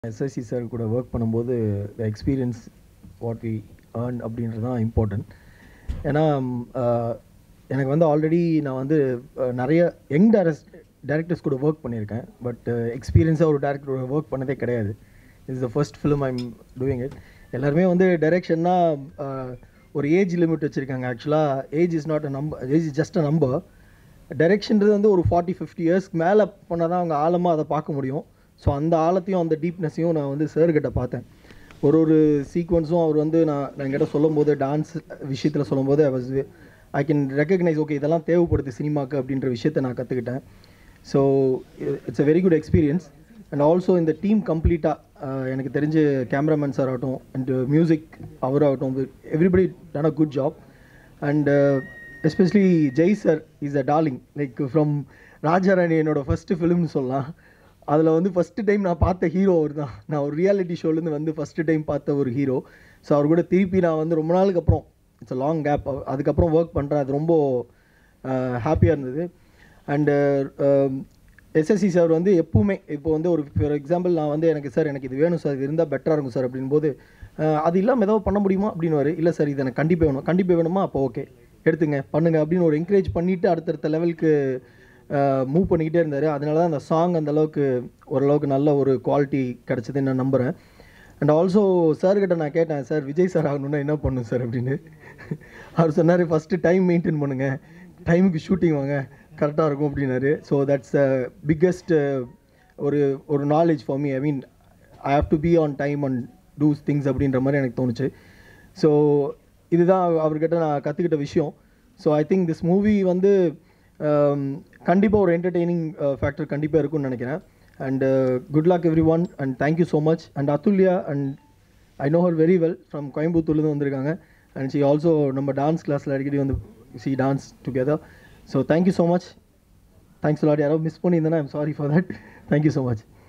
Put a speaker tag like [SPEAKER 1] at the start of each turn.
[SPEAKER 1] SSC sir கூட work பண்ணும்போது the experience what we earn அப்படின்றது தான் இம்பார்ட்டன்ட் ஏன்னா ம், ஆஹ், எனக்கு வந்து ஆல்ரெடி நான் வந்து ஆஹ், நிறைய யங் டேரக்ட் டேரக்டர்ஸ் கூட ஒர்க் பண்ணியிருக்கேன் பட் எக்ஸ்பீரியன்ஸாக ஒரு டேரக்டரோட ஒர்க் பண்ணதே கிடையாது is the first film I'm doing it எல்லாருமே வந்து டைரெக்ஷன்னா ஒரு ஏஜ் லிமிட் வச்சுருக்காங்க ஆக்சுவலாக age is not a number age is just a number டைரெக்ஷன்றது வந்து ஒரு ஃபார்ட்டி ஃபிஃப்டி இயர்ஸ்க்கு மேலே பண்ணால் தான் அவங்க ஆழமாக அதை பார்க்க முடியும் ஸோ அந்த ஆழத்தையும் அந்த டீப்னஸையும் நான் வந்து சார்கிட்ட பார்த்தேன் ஒரு ஒரு சீக்வன்ஸும் அவர் வந்து நான் நான் என்கிட்ட சொல்லும்போது டான்ஸ் விஷயத்தில் சொல்லும்போது I was I can recognise okay இதெல்லாம் தேவைப்படுது சினிமாக்கு அப்படின்ற விஷயத்தை நான் கற்றுக்கிட்டேன் so it's a very good experience and also இந்த டீம் கம்ப்ளீட்டாக எனக்கு தெரிஞ்சு கேமராமேன் சார் ஆகட்டும் அண்ட் மியூசிக் அவராகட்டும் everybody done a good job and especially Jai sir is a darling like from Raja Rani என்னோட ஃபஸ்ட்டு ஃபிலிம்னு சொல்லலாம் அதில் வந்து ஃபஸ்ட்டு டைம் நான் பார்த்த ஹீரோ அவர் தான் நான் ஒரு ரியாலிட்டி ஷோலேருந்து வந்து ஃபஸ்ட்டு டைம் பார்த்த ஒரு ஹீரோ ஸோ அவர் கூட திருப்பி நான் வந்து ரொம்ப நாளுக்கு அப்புறம் இட்ஸ் அ லாங் கேப் அதுக்கப்புறம் ஒர்க் பண்ணுறேன் அது ரொம்ப ஹாப்பியாக இருந்தது அண்டு எஸ்எஸ்சி சார் வந்து எப்பவுமே இப்போ வந்து ஒரு ஃபார் எக்ஸாம்பிள் நான் வந்து எனக்கு சார் எனக்கு இது வேணும் சார் இது இருந்தால் பெட்டராக இருக்கும் சார் அப்படின்போது அஹ், அது இல்லாமல் ஏதாவது பண்ண முடியுமா அப்படின்னு இல்லை சார் இது எனக்கு கண்டிப்பாக வேணும் கண்டிப்பாக வேணுமா அப்போ ஓகே எடுத்துங்க பண்ணுங்க அப்படின்னு ஒரு என்கரேஜ் பண்ணிவிட்டு அடுத்தடுத்த லெவலுக்கு மூவ் பண்ணிக்கிட்டே இருந்தார் அதனால தான் அந்த சாங் அந்த அளவுக்கு ஓரளவுக்கு நல்ல ஒரு குவாலிட்டி கிடச்சதுன்னு நான் நம்புகிறேன் அண்ட் ஆல்சோ சார்கிட்ட நான் கேட்டேன் சார் விஜய் சார் ஆகணும்னா என்ன பண்ணும் சார் அப்படின்னு அவர் சொன்னார் ஃபஸ்ட்டு டைம் மெயின்டைன் பண்ணுங்க டைமுக்கு ஷூட்டிங் வாங்க கரெக்டாக இருக்கும் அப்படின்னாரு ஸோ தட்ஸ் பிக்கஸ்ட் ஒரு ஒரு knowledge for me I mean I have to be on time and those things அப்படின்ற மாதிரி எனக்கு தோணுச்சு ஸோ இதுதான் அவர்கிட்ட நான் கற்றுக்கிட்ட விஷயம் so I think this movie வந்து கண்டிப்பாக ஒரு என்டர்டெய்னிங் ஃபேக்டர் கண்டிப்பாக இருக்கும்னு நினைக்கிறேன் and good luck every one and thank you so much and Athulya and I know her very well from கோயம்புத்தூர்லேருந்து வந்திருக்காங்க அண்ட் ஷி ஆல்சோ நம்ம டான்ஸ் கிளாஸில் அடிக்கடி வந்து see dance together so thank you so much thanks lot யாரோ மிஸ் பண்ணியிருந்தேன்னா I'm sorry for that thank you so much